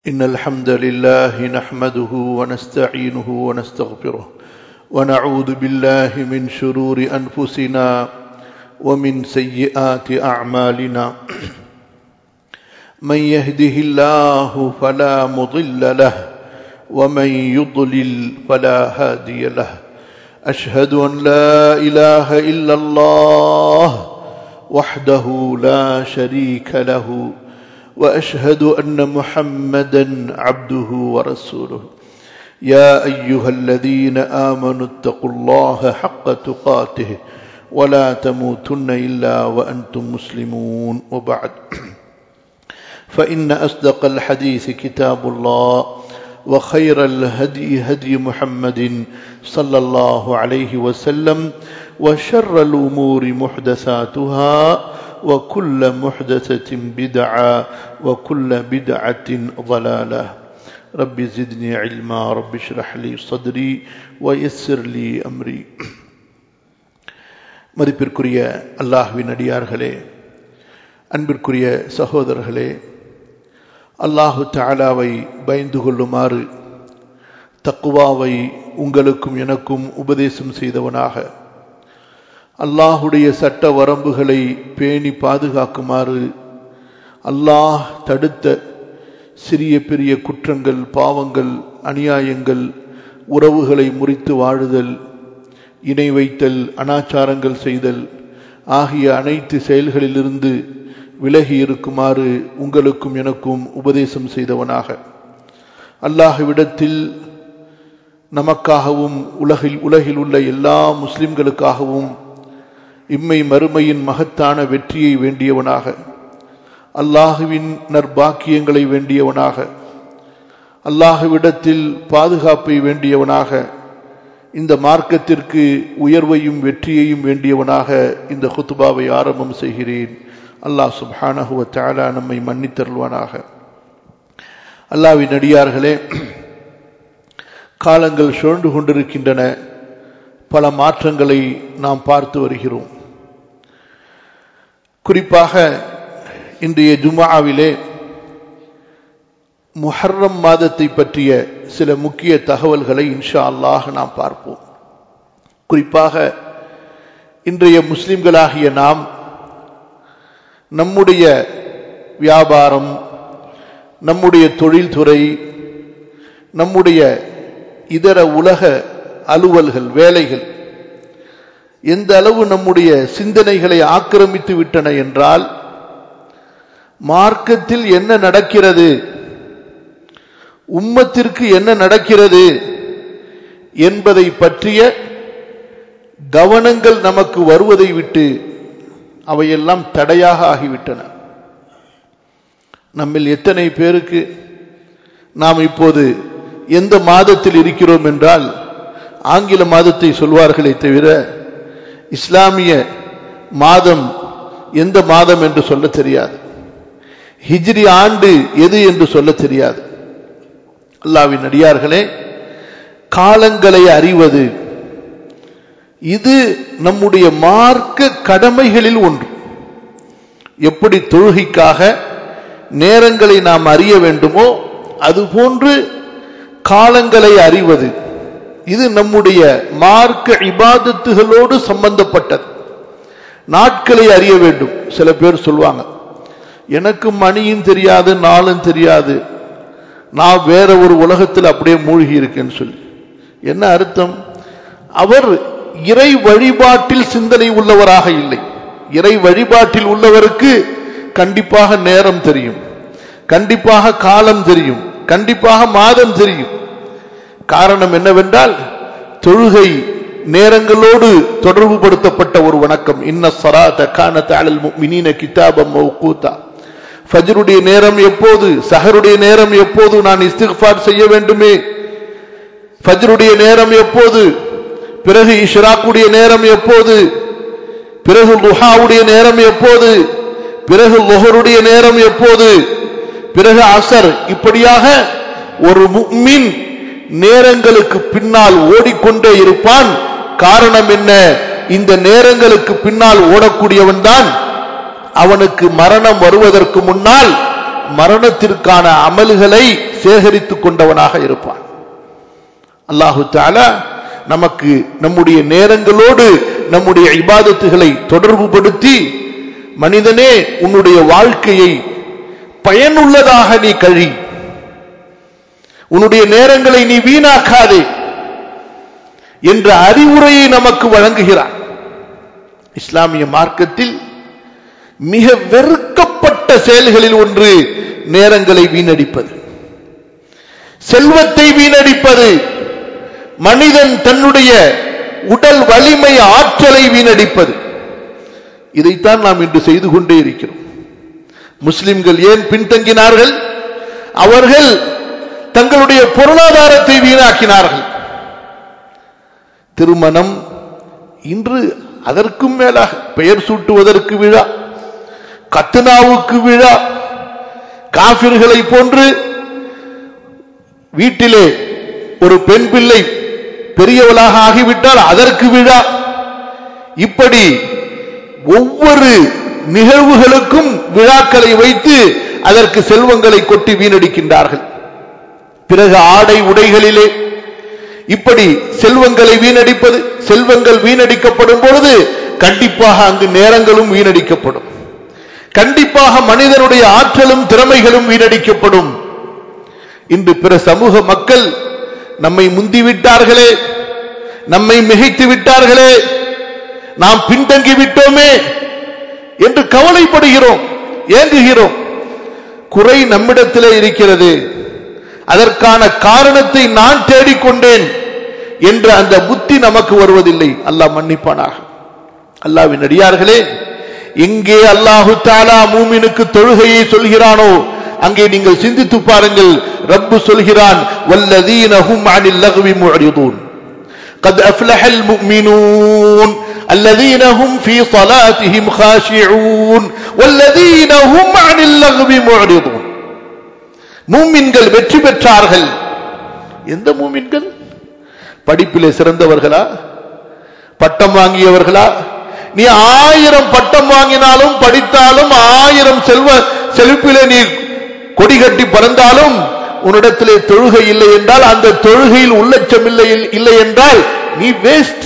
إن الحمد لله نحمده ونستعينه ونستغفره ونعوذ بالله من شرور أنفسنا ومن سيئات أعمالنا من يهده الله فلا مضل له ومن يضلل فلا هادي له أشهد أن لا إله إلا الله وحده لا شريك له واشهد ان محمدا عبده ورسوله يا ايها الذين امنوا اتقوا الله حق تقاته ولا تموتن الا وانتم مسلمون وبعد فان اصدق الحديث كتاب الله وخير الهدي هدي محمد صلى الله عليه وسلم وشر الامور محدثاتها وكل محدثة بدعة وكل بدعة ضلالة رب زدني علما رب اشرح لي صدري ويسر لي أمري மதிப்பிற்குரிய அல்லாஹ்வின் அடியார்களே அன்பிற்குரிய சகோதரர்களே அல்லாஹு தாலாவை பயந்து கொள்ளுமாறு தக்குவாவை உங்களுக்கும் எனக்கும் உபதேசம் செய்தவனாக அல்லாஹுடைய சட்ட வரம்புகளை பேணி பாதுகாக்குமாறு அல்லாஹ் தடுத்த சிறிய பெரிய குற்றங்கள் பாவங்கள் அநியாயங்கள் உறவுகளை முறித்து வாழுதல் இணை வைத்தல் அனாச்சாரங்கள் செய்தல் ஆகிய அனைத்து செயல்களிலிருந்து விலகி இருக்குமாறு உங்களுக்கும் எனக்கும் உபதேசம் செய்தவனாக அல்லாஹ்விடத்தில் நமக்காகவும் உலகில் உலகில் உள்ள எல்லா முஸ்லிம்களுக்காகவும் இம்மை மறுமையின் மகத்தான வெற்றியை வேண்டியவனாக அல்லாஹுவின் நற்பாக்கியங்களை வேண்டியவனாக அல்லாஹுவிடத்தில் பாதுகாப்பை வேண்டியவனாக இந்த மார்க்கத்திற்கு உயர்வையும் வெற்றியையும் வேண்டியவனாக இந்த குத்துபாவை ஆரம்பம் செய்கிறேன் அல்லாஹ் சுப்ஹானஹுவ தாலா நம்மை மன்னித்தருள்வானாக அல்லாவின் அடியார்களே காலங்கள் சுழண்டு கொண்டிருக்கின்றன பல மாற்றங்களை நாம் பார்த்து வருகிறோம் குறிப்பாக இன்றைய ஜுமாவிலே முஹர்ரம் மாதத்தை பற்றிய சில முக்கிய தகவல்களை இன்ஷா அல்லாஹ் நாம் பார்ப்போம் குறிப்பாக இன்றைய முஸ்லிம்களாகிய நாம் நம்முடைய வியாபாரம் நம்முடைய தொழில்துறை நம்முடைய இதர உலக அலுவல்கள் வேலைகள் எந்த அளவு நம்முடைய சிந்தனைகளை ஆக்கிரமித்து விட்டன என்றால் மார்க்கத்தில் என்ன நடக்கிறது உம்மத்திற்கு என்ன நடக்கிறது என்பதை பற்றிய கவனங்கள் நமக்கு வருவதை விட்டு அவையெல்லாம் தடையாக ஆகிவிட்டன நம்மில் எத்தனை பேருக்கு நாம் இப்போது எந்த மாதத்தில் இருக்கிறோம் என்றால் ஆங்கில மாதத்தை சொல்வார்களே தவிர இஸ்லாமிய மாதம் எந்த மாதம் என்று சொல்ல தெரியாது ஹிஜ்ரி ஆண்டு எது என்று சொல்ல தெரியாது அல்லாவின் அடியார்களே காலங்களை அறிவது இது நம்முடைய மார்க்க கடமைகளில் ஒன்று எப்படி தொழுகைக்காக நேரங்களை நாம் அறிய வேண்டுமோ அதுபோன்று காலங்களை அறிவது இது நம்முடைய மார்க்க இபாதத்துகளோடு சம்பந்தப்பட்டது நாட்களை அறிய வேண்டும் சில பேர் சொல்லுவாங்க எனக்கு மணியும் தெரியாது நாளும் தெரியாது நான் வேற ஒரு உலகத்தில் அப்படியே மூழ்கி இருக்கேன்னு சொல்லி என்ன அர்த்தம் அவர் இறை வழிபாட்டில் சிந்தனை உள்ளவராக இல்லை இறை வழிபாட்டில் உள்ளவருக்கு கண்டிப்பாக நேரம் தெரியும் கண்டிப்பாக காலம் தெரியும் கண்டிப்பாக மாதம் தெரியும் காரணம் என்னவென்றால் தொழுகை நேரங்களோடு தொடர்பு படுத்தப்பட்ட ஒரு வணக்கம் இன்ன சராத கானத் அலல் மினின கிதாபம் மௌகூதா ஃபஜ்ருடைய நேரம் எப்போது சஹருடைய நேரம் எப்போது நான் இஸ்திஃபார் செய்ய வேண்டுமே ஃபஜ்ருடைய நேரம் எப்போது பிறகு இஷ்ராக்குடைய நேரம் எப்போது பிறகு லுஹாவுடைய நேரம் எப்போது பிறகு லொஹருடைய நேரம் எப்போது பிறகு அசர் இப்படியாக ஒரு முக்மின் நேரங்களுக்கு பின்னால் ஓடிக்கொண்டே இருப்பான் காரணம் என்ன இந்த நேரங்களுக்கு பின்னால் ஓடக்கூடியவன் தான் அவனுக்கு மரணம் வருவதற்கு முன்னால் மரணத்திற்கான அமல்களை சேகரித்துக் கொண்டவனாக இருப்பான் அல்லாஹு தாலா நமக்கு நம்முடைய நேரங்களோடு நம்முடைய இபாதத்துகளை தொடர்புபடுத்தி மனிதனே உன்னுடைய வாழ்க்கையை பயனுள்ளதாக நீ கழி உன்னுடைய நேரங்களை நீ வீணாக்காதே என்ற அறிவுரையை நமக்கு வழங்குகிறார் இஸ்லாமிய மார்க்கத்தில் மிக வெறுக்கப்பட்ட செயல்களில் ஒன்று நேரங்களை வீணடிப்பது செல்வத்தை வீணடிப்பது மனிதன் தன்னுடைய உடல் வலிமை ஆற்றலை வீணடிப்பது இதைத்தான் நாம் இன்று செய்து கொண்டே இருக்கிறோம் முஸ்லிம்கள் ஏன் பின்தங்கினார்கள் அவர்கள் தங்களுடைய பொருளாதாரத்தை வீணாக்கினார்கள் திருமணம் இன்று அதற்கும் மேலாக பெயர் சூட்டுவதற்கு விழா கத்துனாவுக்கு விழா காபிர்களை போன்று வீட்டிலே ஒரு பெண் பிள்ளை பெரியவளாக ஆகிவிட்டால் அதற்கு விழா இப்படி ஒவ்வொரு நிகழ்வுகளுக்கும் விழாக்களை வைத்து அதற்கு செல்வங்களை கொட்டி வீணடிக்கின்றார்கள் பிறகு ஆடை உடைகளிலே இப்படி செல்வங்களை வீணடிப்பது செல்வங்கள் வீணடிக்கப்படும் பொழுது கண்டிப்பாக அங்கு நேரங்களும் வீணடிக்கப்படும் கண்டிப்பாக மனிதனுடைய ஆற்றலும் திறமைகளும் வீணடிக்கப்படும் இன்று பிற சமூக மக்கள் நம்மை முந்திவிட்டார்களே நம்மை மிகைத்து விட்டார்களே நாம் பின்தங்கி விட்டோமே என்று கவலைப்படுகிறோம் ஏங்குகிறோம் குறை நம்மிடத்திலே இருக்கிறது அதற்கான காரணத்தை நான் தேடிக்கொண்டேன் என்ற அந்த புத்தி நமக்கு வருவதில்லை அல்லாஹ் மன்னிப்பானாக அல்லாவின் அடியார்களே எங்கே அல்லாஹு தாலா மூமினுக்கு தொழுகையை சொல்கிறானோ அங்கே நீங்கள் சிந்தித்து பாருங்கள் ரப்பு சொல்கிறான் வல்லதீனஹும் அனில் லக்வி முஅரிதூன் قد أفلح المؤمنون الذين هم في صلاتهم خاشعون والذين هم عن اللغو معرضون மூமின்கள் வெற்றி பெற்றார்கள் எந்த மூமின்கள் படிப்பிலே சிறந்தவர்களா பட்டம் வாங்கியவர்களா நீ ஆயிரம் பட்டம் வாங்கினாலும் படித்தாலும் ஆயிரம் செல்வ செழிப்பிலே நீ கொடி கட்டி பறந்தாலும் உன்னிடத்திலே தொழுகை இல்லை என்றால் அந்த தொழுகையில் உள்ளச்சம் இல்லை இல்லை என்றால் நீ வேஸ்ட்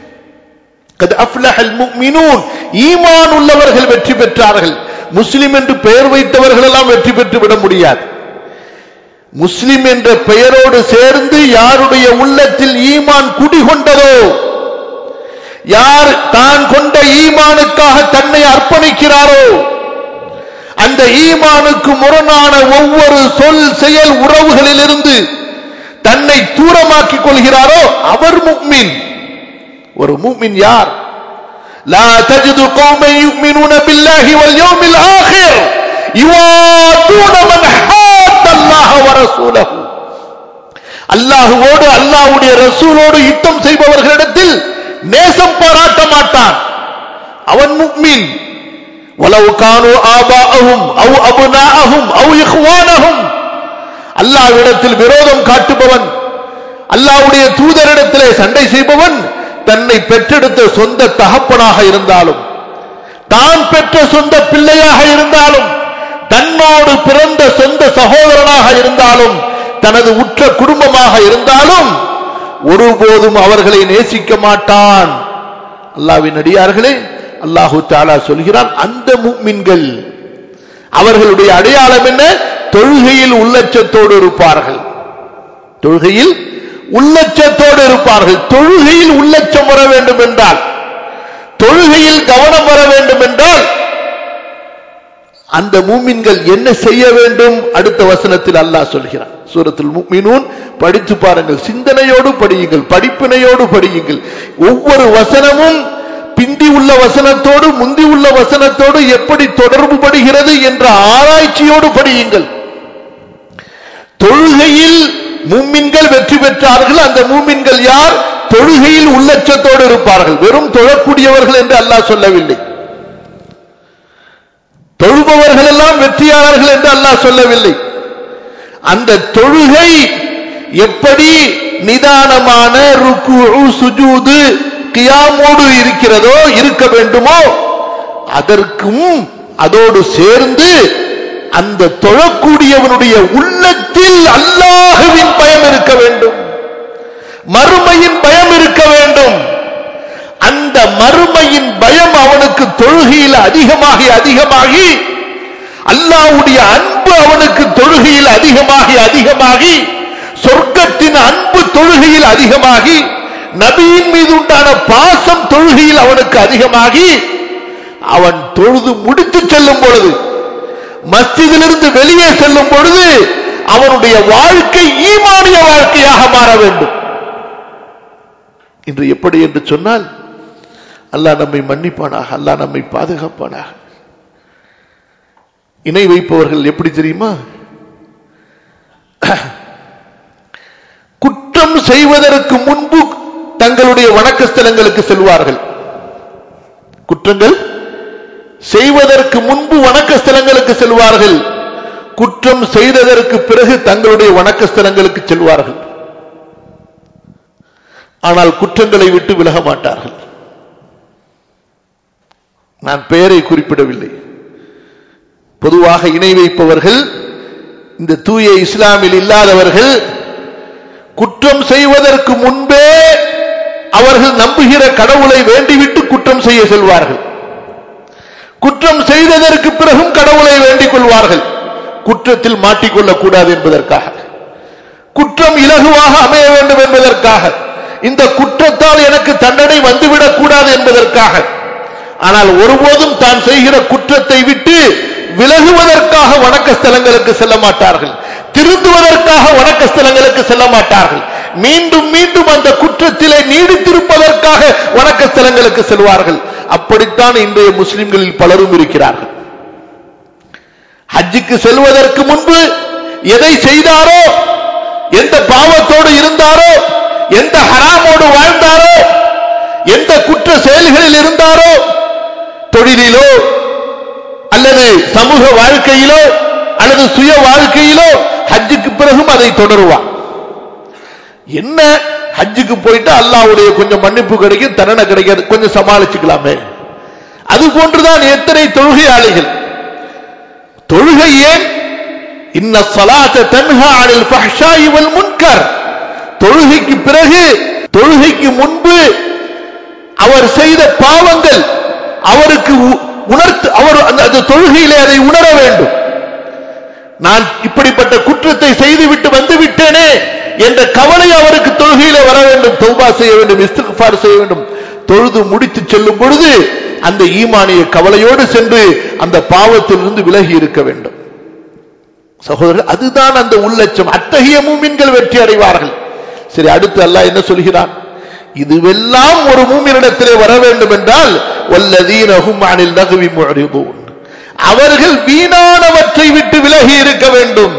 ஈமான் உள்ளவர்கள் வெற்றி பெற்றார்கள் முஸ்லிம் என்று பெயர் வைத்தவர்கள் எல்லாம் வெற்றி பெற்று விட முடியாது முஸ்லிம் என்ற பெயரோடு சேர்ந்து யாருடைய உள்ளத்தில் ஈமான் குடிகொண்டதோ யார் தான் கொண்ட ஈமானுக்காக தன்னை அர்ப்பணிக்கிறாரோ அந்த ஈமானுக்கு முரணான ஒவ்வொரு சொல் செயல் உறவுகளிலிருந்து தன்னை தூரமாக்கிக் கொள்கிறாரோ அவர் முக்மின் ஒரு முக்மின் யார் لا تجد قوما يؤمنون بالله واليوم الآخر يوادون من حاد الله ورسوله அல்லாஹுவோடு அல்லாஹ்வுடைய ரசூலோடு யுத்தம் செய்பவர்களிடத்தில் நேசம் பாராட்ட மாட்டான் அவன் முக்மின் ولو كانوا آباءهم أو أبناءهم أو إخوانهم அல்லாஹ்விடத்தில் விரோதம் காட்டுபவன் அல்லாஹ்வுடைய தூதரிடத்திலே சண்டை செய்பவன் தன்னை பெற்றெடுத்த சொந்த தகப்பனாக இருந்தாலும் தான் பெற்ற சொந்த பிள்ளையாக இருந்தாலும் தன்னோடு பிறந்த சொந்த சகோதரனாக இருந்தாலும் தனது உற்ற குடும்பமாக இருந்தாலும் ஒருபோதும் அவர்களை நேசிக்க மாட்டான் அல்லாவின் அடியார்களே அல்லாஹு தாலா சொல்கிறான் அந்த முக்மின்கள் அவர்களுடைய அடையாளம் என்ன தொழுகையில் உள்ளச்சத்தோடு இருப்பார்கள் தொழுகையில் உள்ளச்சத்தோடு இருப்பார்கள் தொழுகையில் உள்ளச்சம் வர வேண்டும் என்றால் தொழுகையில் கவனம் வர வேண்டும் என்றால் அந்த மூமின்கள் என்ன செய்ய வேண்டும் அடுத்த வசனத்தில் அல்லாஹ் சொல்கிறான் சூரத்தில் மூமினூன் படித்து பாருங்கள் சிந்தனையோடு படியுங்கள் படிப்பினையோடு படியுங்கள் ஒவ்வொரு வசனமும் பிந்தி உள்ள வசனத்தோடு முந்தி உள்ள வசனத்தோடு எப்படி தொடர்பு படுகிறது என்ற ஆராய்ச்சியோடு படியுங்கள் தொழுகையில் மூமின்கள் வெற்றி பெற்றார்கள் அந்த மூமின்கள் யார் தொழுகையில் உள்ளச்சத்தோடு இருப்பார்கள் வெறும் தொழக்கூடியவர்கள் என்று அல்லாஹ் சொல்லவில்லை தொழுபவர்கள் எல்லாம் வெற்றியாளர்கள் என்று அல்லாஹ் சொல்லவில்லை அந்த தொழுகை எப்படி நிதானமான ருக்கு சுஜூது கியாமோடு இருக்கிறதோ இருக்க வேண்டுமோ அதற்கும் அதோடு சேர்ந்து அந்த தொழக்கூடியவனுடைய உள்ளத்தில் அல்லாஹுவின் பயம் இருக்க வேண்டும் மறுமையின் பயம் இருக்க வேண்டும் அந்த மறுமையின் பயம் அவனுக்கு தொழுகையில் அதிகமாகி அதிகமாகி அல்லாஹ்வுடைய அன்பு அவனுக்கு தொழுகையில் அதிகமாகி அதிகமாகி சொர்க்கத்தின் அன்பு தொழுகையில் அதிகமாகி நபியின் மீது உண்டான பாசம் தொழுகையில் அவனுக்கு அதிகமாகி அவன் தொழுது முடித்து செல்லும் பொழுது மஸ்ஜிதிலிருந்து வெளியே செல்லும் பொழுது அவனுடைய வாழ்க்கை ஈமானிய வாழ்க்கையாக மாற வேண்டும் இன்று எப்படி என்று சொன்னால் அல்லாஹ் நம்மை மன்னிப்பானாக அல்லாஹ் நம்மை பாதுகாப்பானாக இணை வைப்பவர்கள் எப்படி தெரியுமா குற்றம் செய்வதற்கு முன்பு தங்களுடைய வணக்க ஸ்தலங்களுக்கு செல்வார்கள் குற்றங்கள் செய்வதற்கு முன்பு வணக்க ஸ்தலங்களுக்கு செல்வார்கள் குற்றம் செய்ததற்கு பிறகு தங்களுடைய வணக்க ஸ்தலங்களுக்கு செல்வார்கள் ஆனால் குற்றங்களை விட்டு விலக மாட்டார்கள் நான் பெயரை குறிப்பிடவில்லை பொதுவாக இணை வைப்பவர்கள் இந்த தூய இஸ்லாமில் இல்லாதவர்கள் குற்றம் செய்வதற்கு முன்பே அவர்கள் நம்புகிற கடவுளை வேண்டிவிட்டு குற்றம் செய்ய செல்வார்கள் குற்றம் செய்ததற்கு பிறகும் கடவுளை வேண்டிக் கொள்வார்கள் குற்றத்தில் மாட்டிக்கொள்ளக் கூடாது என்பதற்காக குற்றம் இலகுவாக அமைய வேண்டும் என்பதற்காக இந்த குற்றத்தால் எனக்கு தண்டனை வந்துவிடக் கூடாது என்பதற்காக ஆனால் ஒருபோதும் தான் செய்கிற குற்றத்தை விட்டு விலகுவதற்காக வணக்க ஸ்தலங்களுக்கு செல்ல மாட்டார்கள் திருந்துவதற்காக வணக்க ஸ்தலங்களுக்கு செல்ல மாட்டார்கள் மீண்டும் மீண்டும் அந்த குற்றத்திலே நீடித்திருப்பதற்காக வணக்க ஸ்தலங்களுக்கு செல்வார்கள் அப்படித்தான் இன்றைய முஸ்லிம்களில் பலரும் இருக்கிறார்கள் ஹஜ்ஜுக்கு செல்வதற்கு முன்பு எதை செய்தாரோ எந்த பாவத்தோடு இருந்தாரோ எந்த ஹராமோடு வாழ்ந்தாரோ எந்த குற்ற செயல்களில் இருந்தாரோ தொழிலிலோ அல்லது சமூக வாழ்க்கையிலோ அல்லது சுய வாழ்க்கையிலோ ஹஜ்ஜுக்கு பிறகும் அதை தொடருவான் என்ன ஹஜ்ஜுக்கு போயிட்டு அல்லாவுடைய கொஞ்சம் மன்னிப்பு கிடைக்கும் தண்டனை கிடைக்காது கொஞ்சம் சமாளிச்சுக்கலாமே அது போன்றுதான் எத்தனை தொழுகையாளிகள் தொழுகை ஏன் இன்ன சலாத்த தன்ஹா அனில் ஃபஹ்ஷாயி வல் முன்கர் தொழுகைக்கு பிறகு தொழுகைக்கு முன்பு அவர் செய்த பாவங்கள் அவருக்கு உ- உணர்த்து அவர் அந்த அந்த தொழுகையிலே அதை உணர வேண்டும் நான் இப்படிப்பட்ட குற்றத்தை செய்துவிட்டு வந்து விட்டேனே என்ற கவலை அவருக்கு தொழுகையிலே வர வேண்டும் தௌபா செய்ய வேண்டும் இஸ்திக்ஃபார் செய்ய வேண்டும் தொழுது முடித்து செல்லும் பொழுது அந்த ஈமானிய கவலையோடு சென்று அந்த பாவத்திலிருந்து விலகி இருக்க வேண்டும் சகோதரர் அதுதான் அந்த உள்ளட்சம் அத்தகைய மூமின்கள் வெற்றி அடைவார்கள் சரி அடுத்து அல்லாஹ் என்ன சொல்கிறான் இதுவெல்லாம் ஒரு மூமினிடத்திலே வர வேண்டும் என்றால் வல்லதீனஹும் அனில் நகுவி முஅரிதூன் அவர்கள் வீணானவற்றை விட்டு விலகி இருக்க வேண்டும்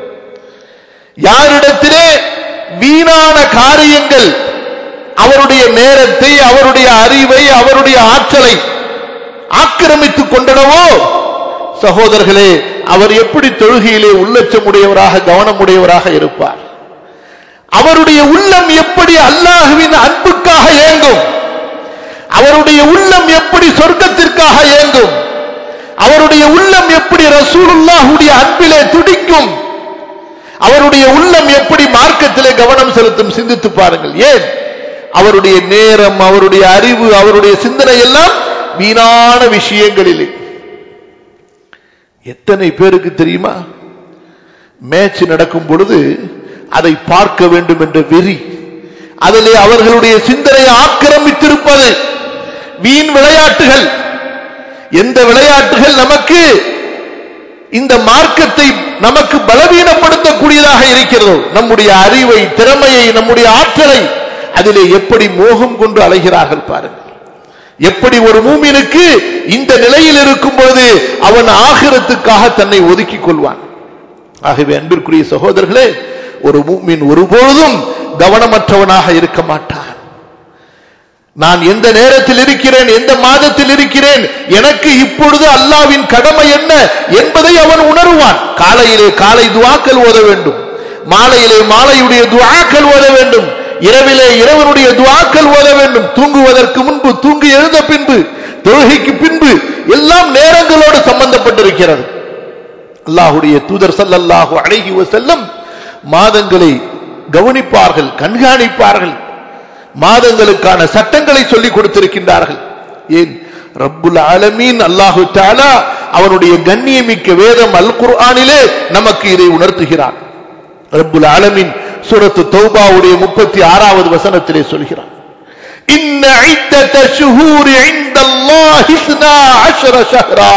யாரிடத்திலே வீணான காரியங்கள் அவருடைய நேரத்தை அவருடைய அறிவை அவருடைய ஆற்றலை ஆக்கிரமித்துக் கொண்டனவோ சகோதரர்களே அவர் எப்படி தொழுகையிலே உள்ளச்சமுடையவராக கவனமுடையவராக இருப்பார் அவருடைய உள்ளம் எப்படி அல்லாஹுவின் அன்புக்காக ஏங்கும் அவருடைய உள்ளம் எப்படி சொர்க்கத்திற்காக ஏங்கும் அவருடைய உள்ளம் எப்படி ரசூலுல்லாஹுடைய அன்பிலே துடிக்கும் அவருடைய உள்ளம் எப்படி மார்க்கத்திலே கவனம் செலுத்தும் சிந்தித்து பாருங்கள் ஏன் அவருடைய நேரம் அவருடைய அறிவு அவருடைய சிந்தனை எல்லாம் வீணான விஷயங்களிலே எத்தனை பேருக்கு தெரியுமா மேட்ச் நடக்கும் பொழுது அதை பார்க்க வேண்டும் என்ற வெறி அதிலே அவர்களுடைய சிந்தனை ஆக்கிரமித்திருப்பது வீண் விளையாட்டுகள் எந்த விளையாட்டுகள் நமக்கு இந்த மார்க்கத்தை நமக்கு பலவீனப்படுத்தக்கூடியதாக இருக்கிறதோ நம்முடைய அறிவை திறமையை நம்முடைய ஆற்றலை அதிலே எப்படி மோகம் கொண்டு அலைகிறார்கள் பாருங்கள் எப்படி ஒரு மூமினுக்கு இந்த நிலையில் இருக்கும் பொழுது அவன் ஆகிரத்துக்காக தன்னை ஒதுக்கிக் கொள்வான் ஆகவே அன்பிற்குரிய சகோதரர்களே ஒரு மூமின் ஒருபொழுதும் கவனமற்றவனாக இருக்க மாட்டான் நான் எந்த நேரத்தில் இருக்கிறேன் எந்த மாதத்தில் இருக்கிறேன் எனக்கு இப்பொழுது அல்லாவின் கடமை என்ன என்பதை அவன் உணருவான் காலையிலே காலை துவாக்கள் ஓத வேண்டும் மாலையிலே மாலையுடைய துவாக்கள் ஓத வேண்டும் இரவிலே இரவனுடைய துவாக்கள் ஓத வேண்டும் தூங்குவதற்கு முன்பு தூங்கி எழுந்த பின்பு தொழுகைக்கு பின்பு எல்லாம் நேரங்களோடு சம்பந்தப்பட்டிருக்கிறது அல்லாஹுடைய தூதர் ஸல்லல்லாஹு அலைஹி வஸல்லம் மாதங்களை கவனிப்பார்கள் கண்காணிப்பார்கள் மாதங்களுக்கான சட்டங்களை சொல்லிக் கொடுத்திருக்கின்றார்கள் ஏன் ரப்புல் ஆலமீன் அல்லாஹு தஆலா அவனுடைய கண்ணியமிக்க வேதம் அல் குர்ஆனிலே நமக்கு இதை உணர்த்துகிறான் ரப்புல் ஆலமீன் சூரத்து தௌபாவுடைய முப்பத்தி ஆறாவது வசனத்திலே சொல்கிறான் இன்ன عدة شهور عند الله اثنا عشر شهرا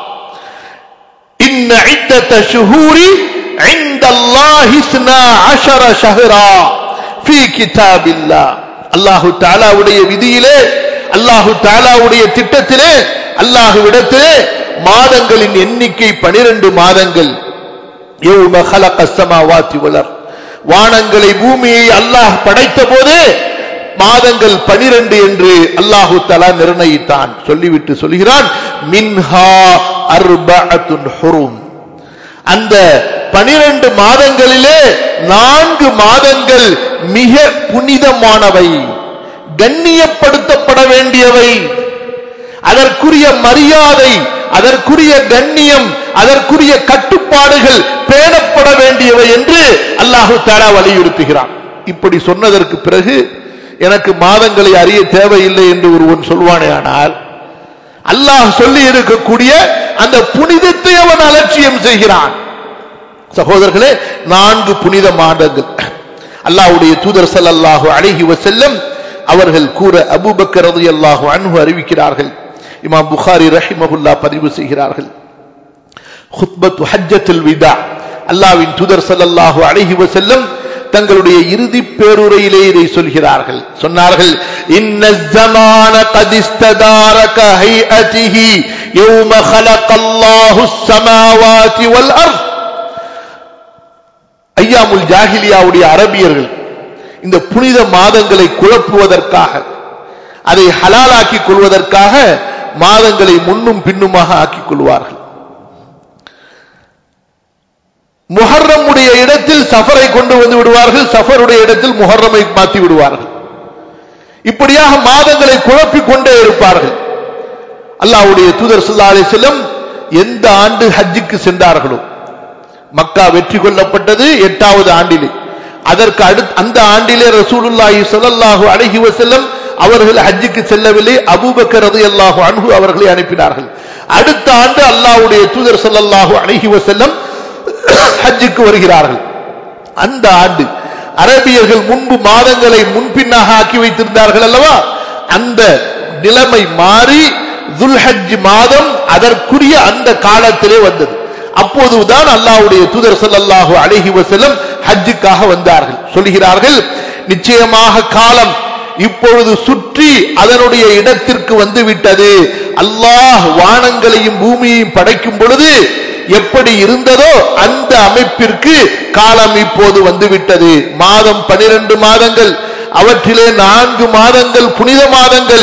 إن عدة شهور عند الله اثنا عشر شهرا في كتاب الله அல்லாஹு தாலாவுடைய விதியிலே அல்லாஹு தாலாவுடைய திட்டத்திலே அல்லாஹுவிடத்திலே மாதங்களின் எண்ணிக்கை பனிரெண்டு மாதங்கள் யௌம خلق السماوات والارض வானங்களை பூமியை அல்லாஹ் படைத்த போதே மாதங்கள் பனிரெண்டு என்று அல்லாஹு தலா நிர்ணயித்தான் சொல்லிவிட்டு சொல்கிறான் மின்ஹா அர்பஅத்துன் ஹுரும் அந்த பனிரெண்டு மாதங்களிலே நான்கு மாதங்கள் மிக புனிதமானவை கண்ணியப்படுத்தப்பட வேண்டியவை அதற்குரிய மரியாதை அதற்குரிய கண்ணியம் அதற்குரிய கட்டுப்பாடுகள் பேணப்பட வேண்டியவை என்று அல்லாஹு தாலா வலியுறுத்துகிறான் இப்படி சொன்னதற்கு பிறகு எனக்கு மாதங்களை அறிய தேவையில்லை என்று ஒருவன் சொல்வானே ஆனால் அல்லாஹ் சொல்லி இருக்கக்கூடிய அந்த புனிதத்தை அவன் அலட்சியம் செய்கிறான் சகோதரர்களே நான்கு புனித மாதங்கள் அல்லாஹ்வுடைய தூதர் ஸல்லல்லாஹு அலைஹி வஸல்லம் அவர்கள் கூற அபூபக்கர் ரலியல்லாஹு அன்ஹு அறிவிக்கிறார்கள் இமாம் புகாரி ரஹிமஹுல்லா பதிவு செய்கிறார்கள் ஹுத்பத்து ஹஜ்ஜத்துல் விதா அல்லாஹ்வின் தூதர் ஸல்லல்லாஹு அலைஹி வஸல்லம் தங்களுடைய இறுதி பேருரையிலே இதை சொல்கிறார்கள் சொன்னார்கள் இன்ன الزمان قد استدار كهيئته يوم خلق الله السماوات والارض ஐயாமுல் ஜாஹிலியாவுடைய அரபியர்கள் இந்த புனித மாதங்களை குழப்புவதற்காக அதை ஹலாலாக்கிக் கொள்வதற்காக மாதங்களை முன்னும் பின்னுமாக ஆக்கிக் கொள்வார்கள் முஹர்ரமுடைய இடத்தில் சஃபரை கொண்டு வந்து விடுவார்கள் சஃபருடைய இடத்தில் முஹர்ரமை மாற்றி விடுவார்கள் இப்படியாக மாதங்களை குழப்பிக் கொண்டே இருப்பார்கள் அல்லாஹ்வுடைய தூதர் ஸல்லல்லாஹு அலைஹி வஸல்லம் எந்த ஆண்டு ஹஜ்ஜுக்கு சென்றார்களோ மக்கா வெற்றி கொள்ளப்பட்டது எட்டாவது ஆண்டிலே அதற்கு அடுத்த அந்த ஆண்டிலே ரசூலுல்லாஹி ஸல்லல்லாஹு அலைஹி வஸல்லம் அவர்கள் ஹஜ்ஜுக்கு செல்லவில்லை அபூபக்கர் ரலியல்லாஹு அன்ஹு அவர்களை அனுப்பினார்கள் அடுத்த ஆண்டு அல்லாஹ்வுடைய தூதர் ஸல்லல்லாஹு அலைஹி வஸல்லம் ஹஜ்ஜுக்கு வருகிறார்கள் அந்த ஆண்டு அரபியர்கள் முன்பு மாதங்களை முன்பின்னாக ஆக்கி வைத்திருந்தார்கள் அல்லவா அந்த நிலைமை மாறி துல்ஹஜ் மாதம் அதற்குரிய அந்த காலத்திலே வந்தது அப்போதுதான் அல்லாஹ்வுடைய தூதர் ஸல்லல்லாஹு அலைஹி வஸல்லம் ஹஜ்ஜுக்காக வந்தார்கள் சொல்கிறார்கள் நிச்சயமாக காலம் இப்பொழுது சுற்றி அதனுடைய இடத்திற்கு வந்து விட்டது அல்லாஹ் வானங்களையும் பூமியையும் படைக்கும் பொழுது எப்படி இருந்ததோ அந்த அமைப்பிற்கு காலம் இப்போது வந்துவிட்டது மாதம் பனிரெண்டு மாதங்கள் அவற்றிலே நான்கு மாதங்கள் புனித மாதங்கள்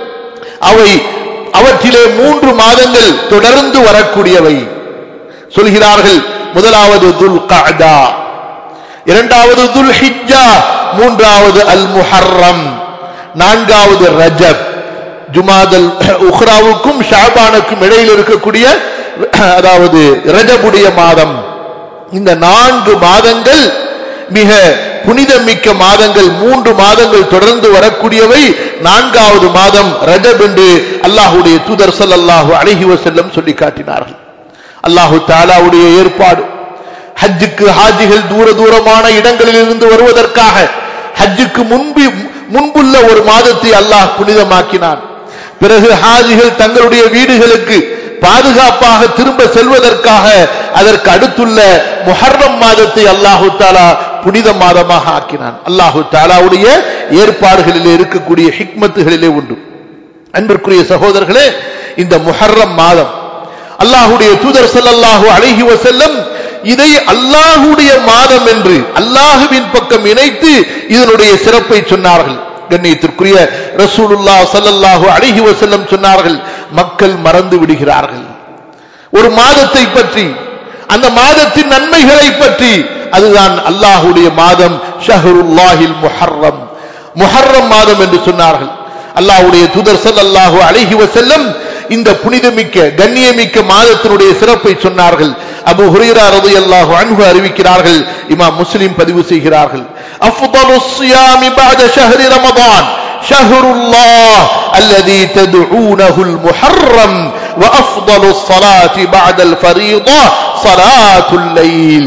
அவை அவற்றிலே மூன்று மாதங்கள் தொடர்ந்து வரக்கூடியவை சொல்கிறார்கள் முதலாவது துல் கஅதா இரண்டாவது துல் ஹிஜ்ஜா மூன்றாவது அல் முஹர்ரம் நான்காவது ரஜப் ஜுமாதல் உஹ்ராவுக்கும் ஷாபானுக்கும் இடையில் இருக்கக்கூடிய அதாவது ரஜபுடைய மாதம் இந்த நான்கு மாதங்கள் மிக புனிதமிக்க மாதங்கள் மூன்று மாதங்கள் தொடர்ந்து வரக்கூடியவை நான்காவது மாதம் ரஜப் என்று அல்லாஹுடைய தூதர் ஸல்லல்லாஹு அலைஹி வஸல்லம் சொல்லி காட்டினார்கள் அல்லாஹு தாலாவுடைய ஏற்பாடு ஹஜ்ஜுக்கு ஹாஜிகள் தூர தூரமான இடங்களில் இருந்து வருவதற்காக ஹஜ்ஜுக்கு முன்பு முன்புள்ள ஒரு மாதத்தை அல்லாஹ் புனிதமாக்கினான் பிறகு ஹாஜிகள் தங்களுடைய வீடுகளுக்கு பாதுகாப்பாக திரும்ப செல்வதற்காக அதற்கு அடுத்துள்ள முஹர்ரம் மாதத்தை அல்லாஹு தாலா புனித மாதமாக ஆக்கினான் அல்லாஹு தாலாவுடைய ஏற்பாடுகளிலே இருக்கக்கூடிய ஹிக்மத்துகளிலே உண்டு அன்பிற்குரிய சகோதரர்களே இந்த முஹர்ரம் மாதம் அல்லாஹுடைய தூதர் ஸல்லல்லாஹு அலைஹி வஸல்லம் இதை அல்லாஹுடைய மாதம் என்று அல்லாஹுவின் பக்கம் இணைத்து இதனுடைய சிறப்பை சொன்னார்கள் கண்ணியத்திற்குரிய ரசூலுல்லா ஸல்லல்லாஹு அலைஹி வஸல்லம் சொன்னார்கள் மக்கள் மறந்து விடுகிறார்கள் ஒரு மாதத்தை பற்றி அந்த மாதத்தின் நன்மைகளை பற்றி அதுதான் அல்லாஹுடைய மாதம் ஷஹருல்லாஹில் முஹர்ரம் முஹர்ரம் மாதம் என்று சொன்னார்கள் அல்லாஹ்வுடைய தூதர் ஸல்லல்லாஹு அலைஹி வஸல்லம் இந்த புனிதமிக்க கண்ணியமிக்க மாதத்தினுடைய சிறப்பை சொன்னார்கள் அபு ஹுரைரா ரலியல்லாஹு அன்ஹு அறிவிக்கிறார்கள் இமாம் முஸ்லிம் பதிவு செய்கிறார்கள் அஃதலு ஸியாமி பஅத ஷஹ்ரி ரமதான் شهر الله الذي تدعونه المحرم وأفضل الصلاة بعد الفريضة صلاة الليل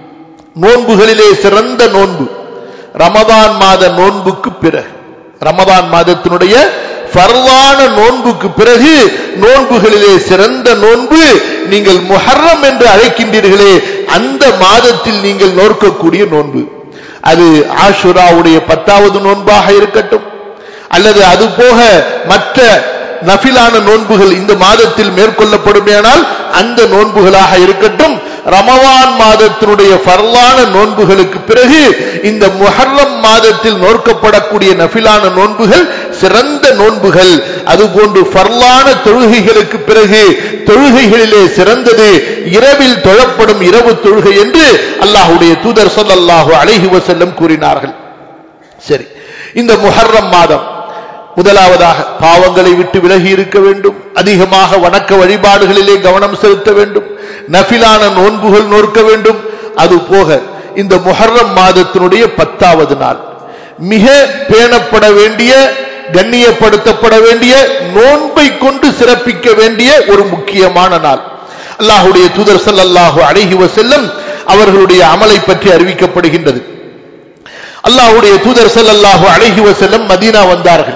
நோன்புகளிலே சிறந்த நோன்பு ரமதான் மாத நோன்புக்கு பிறகு ரமதான் மாதத்தினுடைய ஃபர்லான நோன்புக்கு பிறகு நோன்புகளிலே சிறந்த நோன்பு நீங்கள் முஹர்ரம் என்று அழைக்கின்றீர்களே அந்த மாதத்தில் நீங்கள் நோக்கக்கூடிய நோன்பு அது ஆஷுராவுடைய பத்தாவது நோன்பாக இருக்கட்டும் அல்லது அது போக மற்ற நஃபிலான நோன்புகள் இந்த மாதத்தில் மேற்கொள்ளப்படுமேனால் அந்த நோன்புகளாக இருக்கட்டும் ரமவான் மாதத்தினுடைய ஃபர்லான நோன்புகளுக்கு பிறகு இந்த முஹர்ரம் மாதத்தில் நோக்கப்படக்கூடிய நஃபிலான நோன்புகள் சிறந்த நோன்புகள் அதுபோன்று ஃபர்லான தொழுகைகளுக்கு பிறகு தொழுகைகளிலே சிறந்தது இரவில் தொழப்படும் இரவு தொழுகை என்று அல்லாஹுடைய தூதர் சொல்லல்லாஹு அலைஹி வசல்லம் கூறினார்கள் சரி இந்த முஹர்ரம் மாதம் முதலாவதாக பாவங்களை விட்டு விலகி இருக்க வேண்டும் அதிகமாக வணக்க வழிபாடுகளிலே கவனம் செலுத்த வேண்டும் நஃபிலான நோன்புகள் நோக்க வேண்டும் அது போக இந்த முஹர்ரம் மாதத்தினுடைய பத்தாவது நாள் மிக பேணப்பட வேண்டிய கண்ணியப்படுத்தப்பட வேண்டிய நோன்பை கொண்டு சிறப்பிக்க வேண்டிய ஒரு முக்கியமான நாள் அல்லாஹுடைய தூதர் ஸல்லல்லாஹு அலைஹி வஸல்லம் அவர்களுடைய அமலை பற்றி அறிவிக்கப்படுகின்றது அல்லாஹுடைய தூதர் ஸல்லல்லாஹு அலைஹி வஸல்லம் மதீனா வந்தார்கள்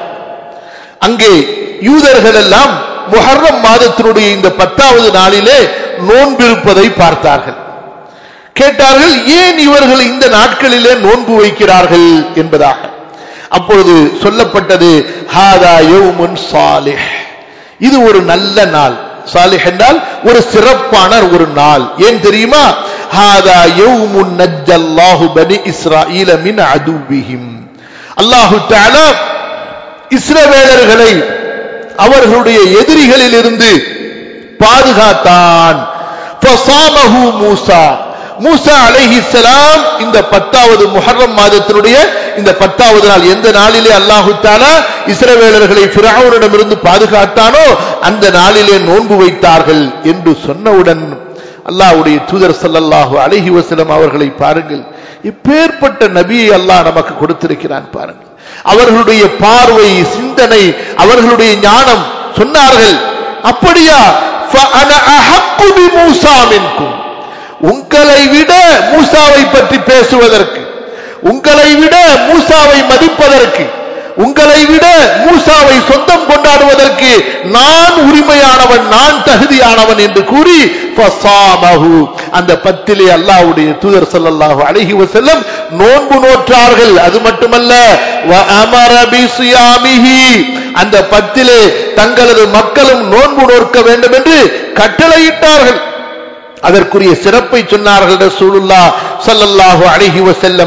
அங்கே யூதர்கள் எல்லாம் முஹர்ரம் மாதத்தினுடைய இந்த பத்தாவது நாளிலே நோன்பிருப்பதை பார்த்தார்கள் கேட்டார்கள் ஏன் இவர்கள் இந்த நாட்களிலே நோன்பு வைக்கிறார்கள் என்பதாக அப்பொழுது சொல்லப்பட்டது ஹாதா யௌமுன் சாலிஹ் இது ஒரு நல்ல நாள் சாலிஹ் என்றால் ஒரு சிறப்பான ஒரு நாள் ஏன் தெரியுமா ஹாதா யௌமுன் நஜ்ஜல்லாஹு பனி இஸ்ராஈல மின் அதுவிஹிம் அல்லாஹு தஆலா இஸ்ரவேலர்களை அவர்களுடைய எதிரிகளில் இருந்து பாதுகாத்தான் ஃபஸாமஹு மூசா மூசா அலைஹிஸ்ஸலாம் இந்த பத்தாவது முஹர்ரம் மாதத்தினுடைய இந்த பத்தாவது நாள் எந்த நாளிலே அல்லாஹு தாலா இஸ்ரவேலர்களை ஃபிரௌனிடமிருந்து பாதுகாத்தானோ அந்த நாளிலே நோன்பு வைத்தார்கள் என்று சொன்னவுடன் அல்லாஹ்வுடைய தூதர் ஸல்லல்லாஹு அலைஹி வஸல்லம் அவர்களை பாருங்கள் இப்பேற்பட்ட நபியை அல்லாஹ் நமக்கு கொடுத்திருக்கிறான் பாருங்கள் அவர்களுடைய பார்வை சிந்தனை அவர்களுடைய ஞானம் சொன்னார்கள் அப்படியா فَأَنَا أَحَقُّ بِمُوسَى مِنْكُمْ உங்களை விட மூசாவை பற்றி பேசுவதற்கு உங்களை விட மூசாவை மதிப்பதற்கு உங்களை விட மூசாவை சொந்தம் கொண்டாடுவதற்கு நான் உரிமையானவன் நான் தகுதியானவன் என்று கூறி ஃபஸாமஹு அந்த பத்திலே அல்லாஹ்வுடைய தூதர் ஸல்லல்லாஹு அலைஹி வஸல்லம் நோன்பு நோற்றார்கள் அது மட்டுமல்ல வ அமர பிஸியாமிஹி அந்த பத்திலே தங்களது மக்களும் நோன்பு நோக்க வேண்டும் என்று கட்டளையிட்டார்கள் அதற்குரிய சிறப்பை சொன்னார்கள் ரசூலுல்லாஹ் ஸல்லல்லாஹு அலைஹி வஸல்லம்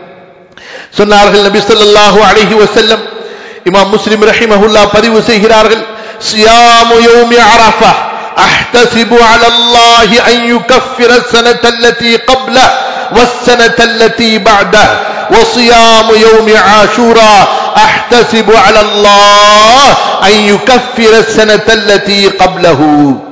சொன்னார்கள் நபி ஸல்லல்லாஹு அலைஹி வஸல்லம் இமாம் முஸ்லிம் ரஹிமஹுல்லா பதிவு செய்கிறார்கள் சியாமு யௌமி அரஃபா احتسب على الله ان يكفر السنه التي قبله والسنه التي بعده وصيام يوم عاشوراء احتسب على الله ان يكفر السنه التي قبله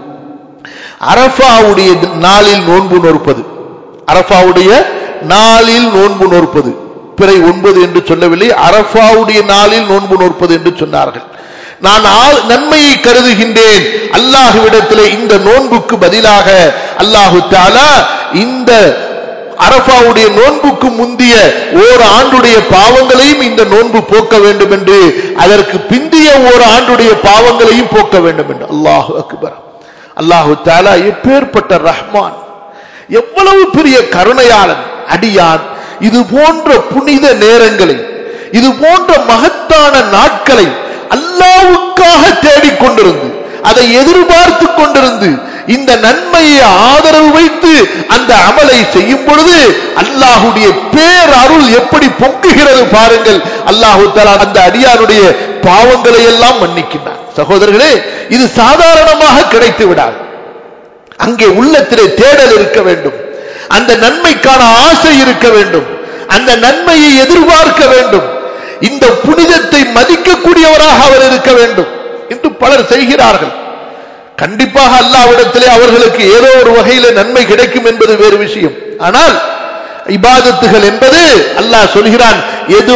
அரஃபாவுடைய நாளில் நோன்பு நோற்பது அரஃபாவுடைய நாளில் நோன்பு நோற்பது பிறை ஒன்பது என்று சொல்லவில்லை அரஃபாவுடைய நாளில் நோன்பு நோற்பது என்று சொன்னார்கள் நான் ஆள் நன்மையை கருதுகின்றேன் அல்லாஹுவிடத்திலே இந்த நோன்புக்கு பதிலாக அல்லாஹு தாலா இந்த அரபாவுடைய நோன்புக்கு முந்திய ஓர் ஆண்டுடைய பாவங்களையும் இந்த நோன்பு போக்க வேண்டும் என்று அதற்கு பிந்திய ஓர் ஆண்டுடைய பாவங்களையும் போக்க வேண்டும் என்று அல்லாஹு அக்பர் அல்லாஹு தாலா எப்பேற்பட்ட ரஹ்மான் எவ்வளவு பெரிய கருணையாளன் அடியான் இது போன்ற புனித நேரங்களை இது போன்ற மகத்தான நாட்களை அல்லாவுக்காக தேடிக்கொண்டிருந்து அதை எதிர்பார்த்து கொண்டிருந்து இந்த நன்மையை ஆதரவு வைத்து அந்த அமலை செய்யும் பொழுது அல்லாஹுடைய பேரருள் எப்படி பொங்குகிறது பாருங்கள் அல்லாஹு தலா அந்த அடியாருடைய பாவங்களை எல்லாம் மன்னிக்கின்றார் சகோதரர்களே இது சாதாரணமாக கிடைத்து விடாது அங்கே உள்ளத்திலே தேடல் இருக்க வேண்டும் அந்த நன்மைக்கான ஆசை இருக்க வேண்டும் அந்த நன்மையை எதிர்பார்க்க வேண்டும் இந்த புனிதத்தை மதிக்கக்கூடியவராக அவர் இருக்க வேண்டும் என்று பலர் செய்கிறார்கள் கண்டிப்பாக அல்லாவிடத்திலே அவர்களுக்கு ஏதோ ஒரு வகையில நன்மை கிடைக்கும் என்பது வேறு விஷயம் ஆனால் இபாதத்துகள் என்பது அல்லாஹ் சொல்கிறான் எது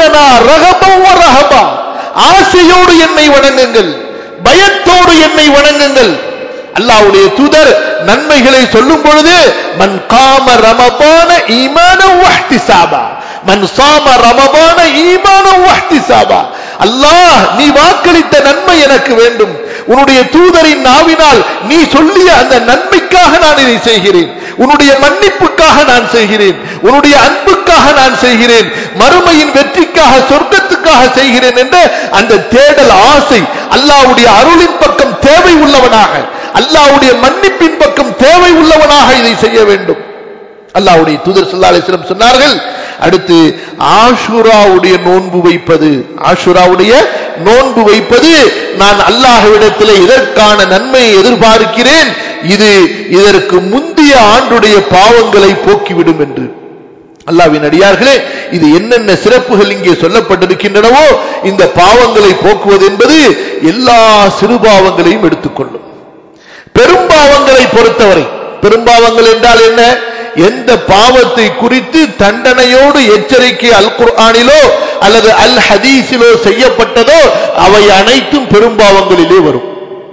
ரகபா ஆசையோடு என்னை வணங்குங்கள் பயத்தோடு என்னை வணங்குங்கள் அல்லாவுடைய தூதர் நன்மைகளை சொல்லும் பொழுது மன் காம ரமபான ஈமான வஹ்திசாபா மன் சாம ரமபான ஈமான வஹ்திசாபா அல்லாஹ் நீ வாக்களித்த நன்மை எனக்கு வேண்டும் உன்னுடைய தூதரின் நாவினால் நீ சொல்லிய அந்த நன்மைக்காக நான் இதை செய்கிறேன் உன்னுடைய மன்னிப்புக்காக நான் செய்கிறேன் உன்னுடைய அன்புக்காக நான் செய்கிறேன் மறுமையின் வெற்றிக்காக சொர்க்கத்துக்காக செய்கிறேன் என்ற அந்த தேடல் ஆசை அல்லாவுடைய அருளின் பக்கம் தேவை உள்ளவனாக அல்லாவுடைய மன்னிப்பின் பக்கம் தேவை உள்ளவனாக இதை செய்ய வேண்டும் அல்லாவுடைய தூதர் சல்லா அலிஸ்லம் சொன்னார்கள் அடுத்து ஆஷுராவுடைய நோன்பு வைப்பது ஆஷுராவுடைய நோன்பு வைப்பது நான் அல்லாஹ்விடத்தில் இதற்கான நன்மையை எதிர்பார்க்கிறேன் இது இதற்கு முந்தைய ஆண்டுடைய பாவங்களை போக்கிவிடும் என்று அல்லாவின் அடியார்களே இது என்னென்ன சிறப்புகள் இங்கே சொல்லப்பட்டிருக்கின்றனவோ இந்த பாவங்களை போக்குவது என்பது எல்லா சிறுபாவங்களையும் எடுத்துக்கொள்ளும் பெரும்பாவங்களை பொறுத்தவரை பெரும்பாவங்கள் என்றால் என்ன எந்த பாவத்தை குறித்து தண்டனையோடு எச்சரிக்கை அல் குர்ஆனிலோ அல்லது அல் ஹதீஸிலோ செய்யப்பட்டதோ அவை அனைத்தும் பெரும்பாவங்களிலே வரும்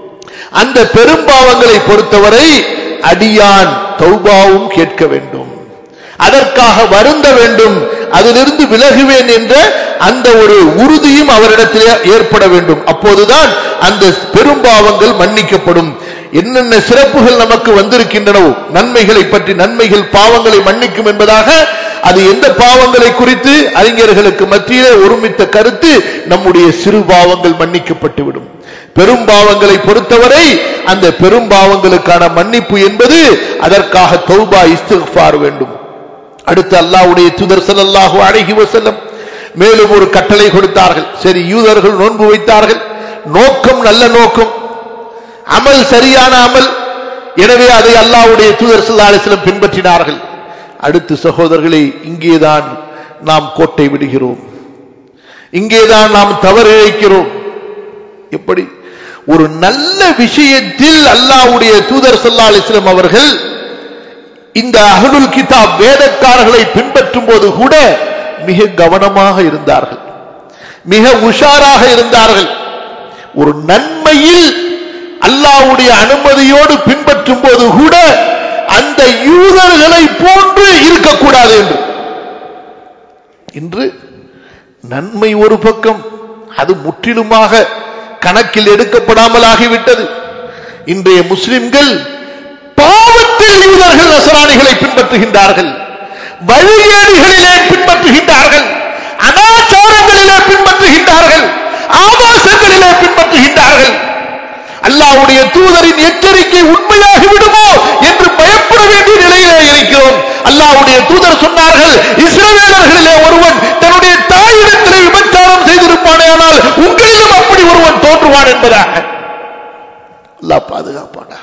அந்த பெரும்பாவங்களை பொறுத்தவரை அடியான் தௌபாவும் கேட்க வேண்டும் அதற்காக வருந்த வேண்டும் அதிலிருந்து விலகுவேன் என்ற அந்த ஒரு உறுதியும் அவரிடத்திலே ஏற்பட வேண்டும் அப்போதுதான் அந்த பெரும்பாவங்கள் மன்னிக்கப்படும் என்னென்ன சிறப்புகள் நமக்கு வந்திருக்கின்றனவோ நன்மைகளை பற்றி நன்மைகள் பாவங்களை மன்னிக்கும் என்பதாக அது எந்த பாவங்களை குறித்து அறிஞர்களுக்கு மத்தியிலே ஒருமித்த கருத்து நம்முடைய சிறு பாவங்கள் மன்னிக்கப்பட்டுவிடும் பெரும் பாவங்களை பொறுத்தவரை அந்த பெரும் பாவங்களுக்கான மன்னிப்பு என்பது அதற்காக தௌபா இஸ்திஃபார் வேண்டும் அடுத்து அல்லாவுடைய துதர் சல்லாஹு அழகி வசல்லம் மேலும் ஒரு கட்டளை கொடுத்தார்கள் சரி யூதர்கள் நோன்பு வைத்தார்கள் நோக்கம் நல்ல நோக்கம் அமல் சரியான அமல் எனவே அதை அல்லாவுடைய தூதர் சல்லா அலிஸ்லம் பின்பற்றினார்கள் அடுத்து சகோதரர்களே இங்கேதான் நாம் கோட்டை விடுகிறோம் இங்கேதான் நாம் தவறு இழைக்கிறோம் எப்படி ஒரு நல்ல விஷயத்தில் அல்லாவுடைய தூதர் சல்லா அலிஸ்லம் அவர்கள் இந்த அகலுல் கிதாப் வேதக்காரர்களை பின்பற்றும் போது கூட மிக கவனமாக இருந்தார்கள் மிக உஷாராக இருந்தார்கள் ஒரு நன்மையில் அல்லாவுடைய அனுமதியோடு பின்பற்றும் போது கூட அந்த யூதர்களை போன்று இருக்கக்கூடாது என்று இன்று நன்மை ஒரு பக்கம் அது முற்றிலுமாக கணக்கில் எடுக்கப்படாமல் ஆகிவிட்டது இன்றைய முஸ்லிம்கள் பாவத்தில் யூதர்கள் நசராணிகளை பின்பற்றுகின்றார்கள் வழிகேடுகளிலே பின்பற்றுகின்றார்கள் அனாச்சாரங்களிலே பின்பற்றுகின்றார்கள் ஆபாசங்களிலே பின்பற்றுகின்றார்கள் அல்லாவுடைய தூதரின் எச்சரிக்கை உண்மையாகி விடுமோ என்று பயப்பட வேண்டிய நிலையிலே இருக்கிறோம் அல்லாவுடைய தூதர் சொன்னார்கள் இஸ்ரவேலர்களிலே ஒருவன் தன்னுடைய தாயிடத்திலே விபச்சாரம் செய்திருப்பானே ஆனால் உங்களிலும் அப்படி ஒருவன் தோன்றுவான் என்பதாக அல்லாஹ் பாதுகாப்பானாக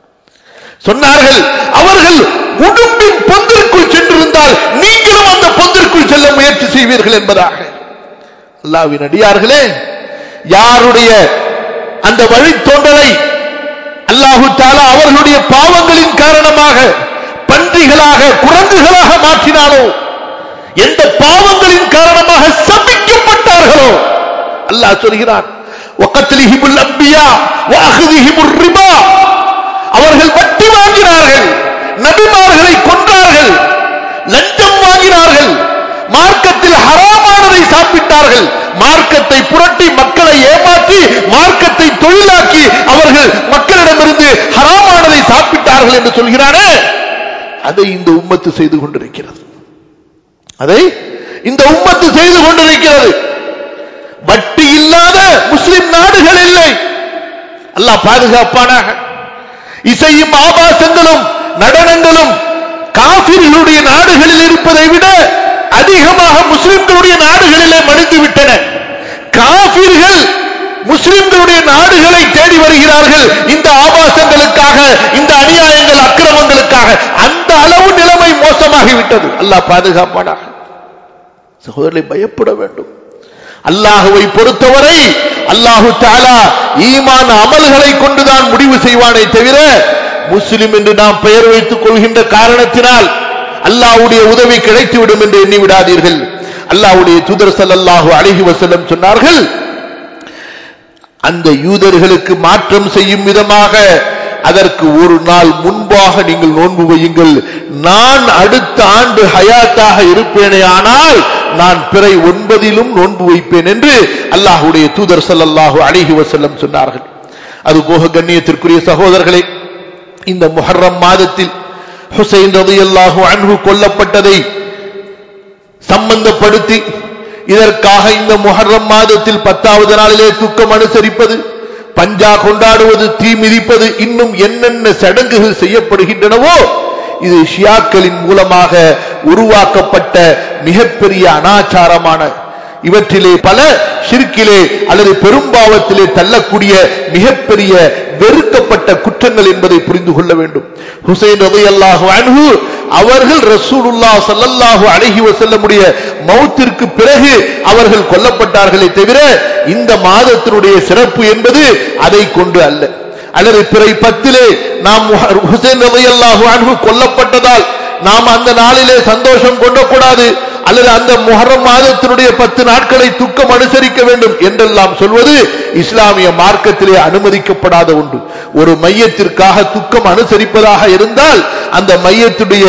சொன்னார்கள் அவர்கள் உடும்பின் பொந்திற்குள் சென்றிருந்தால் நீங்களும் அந்த பொந்திற்குள் செல்ல முயற்சி செய்வீர்கள் என்பதாக அல்லாவின் அடியார்களே யாருடைய அந்த வழித்தோன்றலை அல்லாஹு தாலா அவர்களுடைய பாவங்களின் காரணமாக பன்றிகளாக குரங்குகளாக மாற்றினாலோ எந்த பாவங்களின் காரணமாக சபிக்கப்பட்டார்களோ அல்லாஹ் சொல்கிறான் ஒக்கத்திலிஹிமுல் அம்பியா வாகுதிஹிமுர் ரிபா அவர்கள் வட்டி வாங்கினார்கள் நபிமார்களை கொன்றார்கள் லஞ்சம் வாங்கினார்கள் மார்க்கத்தில் ஹராமானதை சாப்பிட்டார்கள் மார்க்கத்தை புரட்டி மக்களை ஏமாற்றி மார்க்கத்தை தொழிலாக்கி அவர்கள் மக்களிடமிருந்து ஹராமானதை சாப்பிட்டார்கள் என்று சொல்கிறானே அதை இந்த உம்மத்து செய்து கொண்டிருக்கிறது அதை இந்த உம்மத்து செய்து கொண்டிருக்கிறது வட்டி இல்லாத முஸ்லிம் நாடுகள் இல்லை அல்லாஹ் பாதுகாப்பானாக இசையும் ஆபாசங்களும் நடனங்களும் காபிர்களுடைய நாடுகளில் இருப்பதை விட அதிகமாக முஸ்லிம்களுடைய நாடுகளிலே மடிந்து விட்டன காபிர்கள் முஸ்லிம்களுடைய நாடுகளை தேடி வருகிறார்கள் இந்த ஆபாசங்களுக்காக இந்த அநியாயங்கள் அக்கிரமங்களுக்காக அந்த அளவு நிலைமை மோசமாகிவிட்டது அல்லாஹ் பாதுகாப்பானாக சகோதரர்களை பயப்பட வேண்டும் அல்லாஹுவை பொறுத்தவரை அல்லாஹு தாலா ஈமான் அமல்களை கொண்டுதான் முடிவு செய்வானே தவிர முஸ்லிம் என்று நாம் பெயர் வைத்துக் கொள்கின்ற காரணத்தினால் அல்லாஹ்வுடைய உதவி கிடைத்துவிடும் என்று எண்ணி விடாதீர்கள் அல்லாஹ்வுடைய தூதர் ஸல்லல்லாஹு அலைஹி வஸல்லம் சொன்னார்கள் அந்த யூதர்களுக்கு மாற்றம் செய்யும் விதமாக அதற்கு ஒரு நாள் முன்பாக நீங்கள் நோன்பு வையுங்கள் நான் அடுத்த ஆண்டு ஹயாத்தாக இருப்பேனே ஆனால் நான் பிறை ஒன்பதிலும் நோன்பு வைப்பேன் என்று அல்லாஹுடைய தூதர் ஸல்லல்லாஹு அலைஹி வஸல்லம் சொன்னார்கள் அதுபோக கண்ணியத்திற்குரிய சகோதரர்களே இந்த முஹர்ரம் மாதத்தில் ஹுசைன் ரலியல்லாஹு அன்ஹு கொல்லப்பட்டதை சம்பந்தப்படுத்தி இதற்காக இந்த முஹர்ரம் மாதத்தில் பத்தாவது நாளிலே துக்கம் அனுசரிப்பது பஞ்சா கொண்டாடுவது தீ மிதிப்பது இன்னும் என்னென்ன சடங்குகள் செய்யப்படுகின்றனவோ இது ஷியாக்களின் மூலமாக உருவாக்கப்பட்ட மிகப்பெரிய அனாச்சாரமான இவற்றிலே பல ஷிர்கிலே அல்லது பெரும்பாவத்திலே தள்ளக்கூடிய மிகப்பெரிய வெறுக்கப்பட்ட குற்றங்கள் என்பதை புரிந்து கொள்ள வேண்டும் ஹுசைன் ரலியல்லாஹு அன்ஹு அவர்கள் ரசூலுல்லாஹ் ஸல்லல்லாஹு அலைஹி வஸல்லமுடைய மௌத்திற்கு பிறகு அவர்கள் கொல்லப்பட்டார்களே தவிர இந்த மாதத்தினுடைய சிறப்பு என்பது அதை கொண்டு அல்ல அல்லது பிறை பத்திலே நாம் ஹுசைன் ரலியல்லாஹு அன்ஹு கொல்லப்பட்டதால் நாம் அந்த நாளிலே சந்தோஷம் கொண்டக்கூடாது அல்லது அந்த முஹர்ரம் மாதத்தினுடைய பத்து நாட்களை துக்கம் அனுசரிக்க வேண்டும் என்றெல்லாம் சொல்வது இஸ்லாமிய மார்க்கத்திலே அனுமதிக்கப்படாத ஒன்று ஒரு மையத்திற்காக துக்கம் அனுசரிப்பதாக இருந்தால் அந்த மையத்துடைய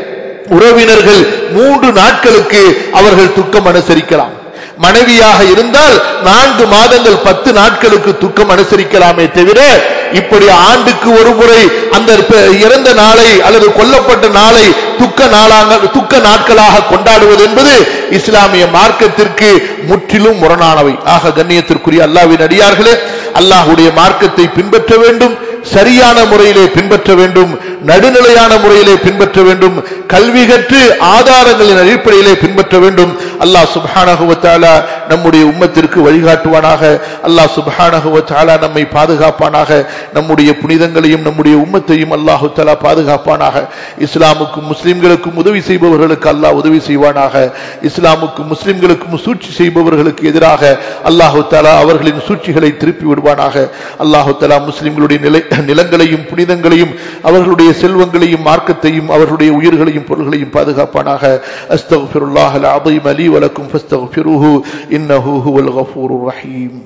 உறவினர்கள் மூன்று நாட்களுக்கு அவர்கள் துக்கம் அனுசரிக்கலாம் மனைவியாக இருந்தால் நான்கு மாதங்கள் பத்து நாட்களுக்கு துக்கம் அனுசரிக்கலாமே தவிர இப்படி ஆண்டுக்கு ஒரு முறை அந்த இறந்த நாளை அல்லது கொல்லப்பட்ட நாளை துக்க நாளாக துக்க நாட்களாக கொண்டாடுவது என்பது இஸ்லாமிய மார்க்கத்திற்கு முற்றிலும் முரணானவை ஆக கண்ணியத்திற்குரிய அல்லாவின் அடியார்களே அல்லாஹுடைய மார்க்கத்தை பின்பற்ற வேண்டும் சரியான முறையிலே பின்பற்ற வேண்டும் நடுநிலையான முறையிலே பின்பற்ற வேண்டும் கல்வி கற்று ஆதாரங்களின் அடிப்படையிலே பின்பற்ற வேண்டும் அல்லாஹ் சுபஹானகுவத்தாலா நம்முடைய உம்மத்திற்கு வழிகாட்டுவானாக அல்லாஹ் சுபஹானகுவத்தாலா நம்மை பாதுகாப்பானாக நம்முடைய புனிதங்களையும் நம்முடைய உம்மத்தையும் அல்லாஹு தாலா பாதுகாப்பானாக இஸ்லாமுக்கும் முஸ்லிம்களுக்கும் உதவி செய்பவர்களுக்கு அல்லாஹ் உதவி செய்வானாக இஸ்லாமுக்கும் முஸ்லிம்களுக்கும் சூழ்ச்சி செய்பவர்களுக்கு எதிராக அல்லாஹு தாலா அவர்களின் சூழ்ச்சிகளை திருப்பி விடுவானாக அல்லாஹு தாலா முஸ்லிம்களுடைய நிலை நிலங்களையும் புனிதங்களையும் அவர்களுடைய செல்வங்களையும் மார்க்கத்தையும் அவர்களுடைய உயிர்களையும் பொருள்களையும் பாதுகாப்பானாக அஸ்தகுல்லாஹ் அல் அலீம் அலி வலக்கும் ஃபஸ்தகுஃபிருஹு இன்னஹு ஹுவல் கஃபூருர் ரஹீம்